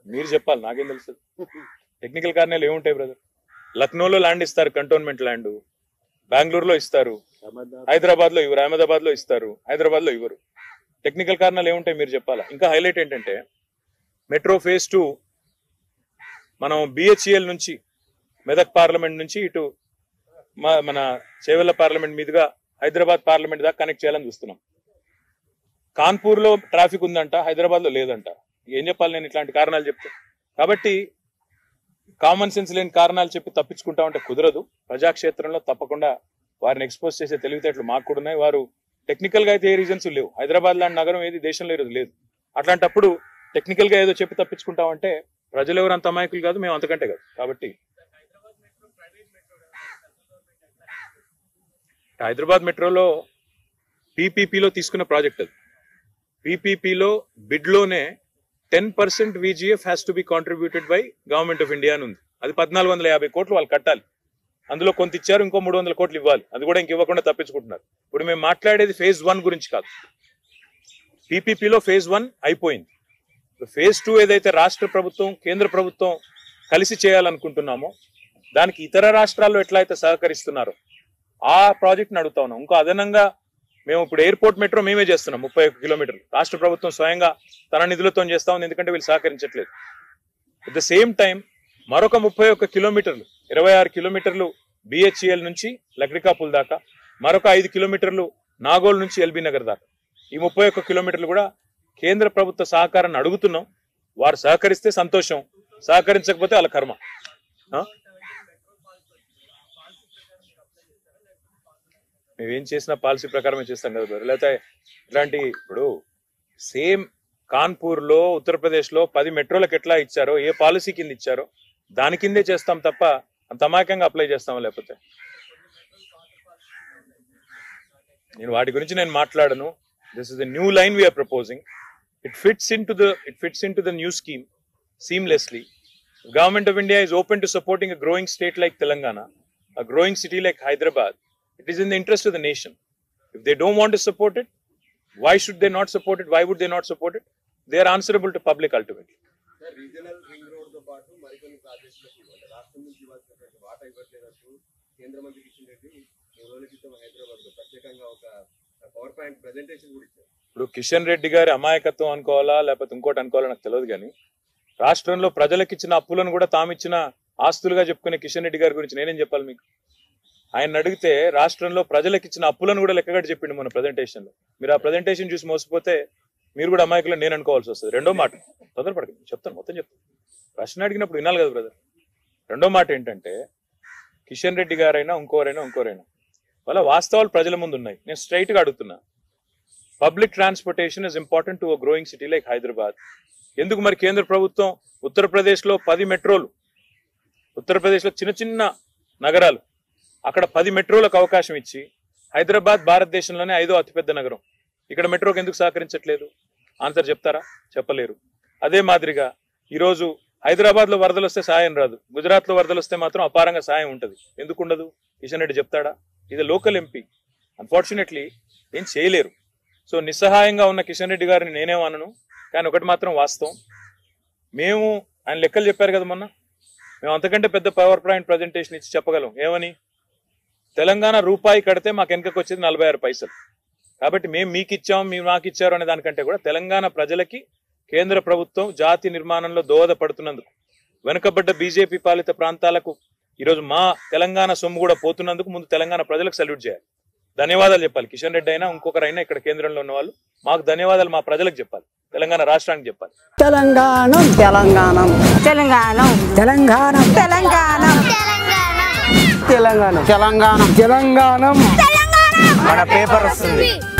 మీరు చెప్పాలి నాకేం తెలుసు టెక్నికల్ కారణాలు ఏముంటాయి బ్రదర్ లక్నోలో ల్యాండ్ ఇస్తారు కంటోన్మెంట్ ల్యాండ్ బెంగళూరులో ఇస్తారు హైదరాబాద్ లో ఇవ్వరు అహ్మదాబాద్ లో ఇస్తారు హైదరాబాద్ లో ఇవ్వరు టెక్నికల్ కారణాలు ఏముంటాయి మీరు చెప్పాలా ఇంకా హైలైట్ ఏంటంటే మెట్రో ఫేజ్ టూ మనం బిహెచ్ఈఎల్ నుంచి మెదక్ పార్లమెంట్ నుంచి ఇటు మా- మన చేవెళ్ల పార్లమెంట్ మీదుగా హైదరాబాద్ పార్లమెంట్ దాకా కనెక్ట్ చేయాలని చూస్తున్నాం కాన్పూర్ లో ట్రాఫిక్ ఉందంట హైదరాబాద్ లో లేదంట ఏం చెప్పాలి నేను ఇట్లాంటి కారణాలు చెప్తే కాబట్టి కామన్ సెన్స్ లేని కారణాలు చెప్పి తప్పించుకుంటా ఉంటే కుదరదు ప్రజాక్షేత్రంలో తప్పకుండా వారిని ఎక్స్పోజ్ చేసే తెలివితేటలు మాకు కూడా ఉన్నాయి వారు టెక్నికల్ గా అయితే ఏ రీజన్స్ లేవు హైదరాబాద్ లాంటి నగరం ఏది దేశంలో ఈరోజు లేదు అట్లాంటప్పుడు టెక్నికల్ గా ఏదో చెప్పి తప్పించుకుంటామంటే ప్రజలు ఎవరు అంత అమాయకులు కాదు మేము అంతకంటే కాదు కాబట్టి హైదరాబాద్ మెట్రోలో పీపీపీలో తీసుకున్న ప్రాజెక్ట్ అది పీపీపీలో బిడ్లోనే ten percent VGF has to be contributed by government of India అని ఉంది అది పద్నాలుగు వందల యాభై కోట్లు వాళ్ళు కట్టాలి అందులో కొంత ఇచ్చారు ఇంకో మూడు వందల కోట్లు ఇవ్వాలి అది కూడా ఇంక ఇవ్వకుండా తప్పించుకుంటున్నారు ఇప్పుడు మేము మాట్లాడేది ఫేజ్ వన్ గురించి కాదు పీపీపీలో ఫేజ్ వన్ అయిపోయింది ఫేజ్ టూ ఏదైతే రాష్ట్ర ప్రభుత్వం కేంద్ర ప్రభుత్వం కలిసి చేయాలనుకుంటున్నామో దానికి ఇతర రాష్ట్రాల్లో ఎట్లా అయితే సహకరిస్తున్నారో ఆ ప్రాజెక్ట్ని అడుగుతా ఉన్నాం ఇంకో అదనంగా మేము ఇప్పుడు ఎయిర్పోర్ట్ మెట్రో మేమే చేస్తున్నాం ముప్పై ఒక్క కిలోమీటర్లు రాష్ట్ర ప్రభుత్వం స్వయంగా తన నిధులతో చేస్తా ఉంది ఎందుకంటే వీళ్ళు సహకరించట్లేదు అట్ ద సేమ్ టైం మరొక ముప్పై ఒక్క కిలోమీటర్లు ఇరవై ఆరు కిలోమీటర్లు బిహెచ్ఈఎల్ నుంచి లక్డికాపుల్ దాకా మరొక ఐదు కిలోమీటర్లు నాగోల్ నుంచి ఎల్బీ నగర్ దాకా ఈ ముప్పై ఒక్క కిలోమీటర్లు కూడా కేంద్ర ప్రభుత్వ సహకారాన్ని అడుగుతున్నాం వారు సహకరిస్తే సంతోషం సహకరించకపోతే వాళ్ళ కర్మ ఆ? మేమేం చేసిన పాలసీ ప్రకారమే చేస్తాం కదా బ్రదర్ లేకపోతే ఇట్లాంటి ఇప్పుడు సేమ్ కాన్పూర్ లో ఉత్తరప్రదేశ్ లో పది మెట్రోలకు ఎట్లా ఇచ్చారో ఏ పాలసీ కింద ఇచ్చారో దాని కిందే చేస్తాం తప్ప అంత అమాయకంగా అప్లై చేస్తాం లేకపోతే నేను వాటి గురించి నేను మాట్లాడను this is the new line we are proposing it fits into the it fits into the new scheme seamlessly. Government of India is open to supporting a growing state like Telangana, a growing city like Hyderabad. It is in the interest of the nation. If they don't want to support it, why should they not support it? Why would they not support it? They are answerable to public ultimately. Sir regional ring road తో పాటు మరికొన్ని ప్రాజెక్టులకు ఇవ్వాలి రాష్ట్రం నుంచి ఇవ్వాల్సినటువంటి వాటా ఇవ్వట్లేదంటూ కేంద్ర మంత్రి కిషన్ రెడ్డి మూడు రోజుల క్రితం హైదరాబాద్ లో ప్రత్యేకంగా ఒక పవర్ పాయింట్ ప్రెజెంటేషన్ కూడా ఇచ్చారు ఇప్పుడు కిషన్ రెడ్డి గారి అమాయకత్వం అనుకోవాలా లేకపోతే ఇంకోటి అనుకోవాలా నాకు తెలియదు కానీ రాష్ట్రంలో ప్రజలకు ఇచ్చిన అప్పులను కూడా తామిచ్చిన ఆస్తులుగా చెప్పుకునే కిషన్ రెడ్డి గారి గురించి నేనేం చెప్పాలి మీకు ఆయన అడిగితే రాష్ట్రంలో ప్రజలకు ఇచ్చిన అప్పులను కూడా లెక్కగట్టి చెప్పిండు మన ప్రజెంటేషన్ లో మీరు ఆ ప్రజెంటేషన్ చూసి మోసపోతే మీరు కూడా అమాయకులు నేను అనుకోవాల్సి వస్తుంది రెండో మాట తొందరపడకండి చెప్తాను మొత్తం చెప్తాను ప్రశ్న అడిగినప్పుడు వినాలి కదా బ్రదర్ రెండో మాట ఏంటంటే కిషన్ రెడ్డి గారైనా ఇంకోరైనా ఇంకోరైనా వాళ్ళ వాస్తవాలు ప్రజల ముందు ఉన్నాయి నేను స్ట్రైట్ గా అడుగుతున్నా public transportation is important to growing city like Hyderabad ఎందుకు మరి కేంద్ర ప్రభుత్వం ఉత్తరప్రదేశ్ లో పది మెట్రోలు ఉత్తరప్రదేశ్ లో చిన్న చిన్న నగరాలు అక్కడ పది మెట్రోలకు అవకాశం ఇచ్చి హైదరాబాద్ భారతదేశంలోనే ఐదో అతిపెద్ద నగరం ఇక్కడ మెట్రోకి ఎందుకు సహకరించట్లేదు ఆన్సర్ చెప్తారా చెప్పలేరు అదే మాదిరిగా ఈరోజు హైదరాబాద్ లో వరదలు వస్తే సాయం రాదు గుజరాత్ లో వరదలు వస్తే మాత్రం అపారంగా సాయం ఉంటది ఎందుకు ఉండదు కిషన్ రెడ్డి చెప్తాడా ఇది లోకల్ ఎంపీ అన్ఫార్చునేట్లీ ఏం చేయలేరు సో నిస్సహాయంగా ఉన్న కిషన్ రెడ్డి గారిని నేనేమనను కానీ ఒకటి మాత్రం వాస్తవం మేము ఆయన లెక్కలు చెప్పారు కదా మొన్న మేము అంతకంటే పెద్ద పవర్ పాయింట్ ప్రజెంటేషన్ ఇచ్చి చెప్పగలం ఏమని తెలంగాణ రూపాయి కడితే మాకు వెనకకు వచ్చేది నలభై ఆరు పైసలు కాబట్టి మేము మీకు ఇచ్చాం మీరు మాకు ఇచ్చారు అనే దానికంటే కూడా తెలంగాణ ప్రజలకి కేంద్ర ప్రభుత్వం జాతి నిర్మాణంలో దోహదపడుతున్నందుకు వెనుకబడ్డ బీజేపీ పాలిత ప్రాంతాలకు ఈరోజు మా తెలంగాణ సొమ్ము కూడా పోతున్నందుకు ముందు తెలంగాణ ప్రజలకు సల్యూట్ చేయాలి ధన్యవాదాలు చెప్పాలి కిషన్ రెడ్డి అయినా ఇంకొకరైనా ఇక్కడ కేంద్రంలో ఉన్న వాళ్ళు మాకు ధన్యవాదాలు మా ప్రజలకు చెప్పాలి తెలంగాణ రాష్ట్రానికి చెప్పాలి తెలంగాణం తెలంగాణం తెలంగాణ తెలంగాణం తెలంగాణ తెలంగాణం తెలంగాణం తెలంగాణం తెలంగాణ మన పేపర్ వస్తుంది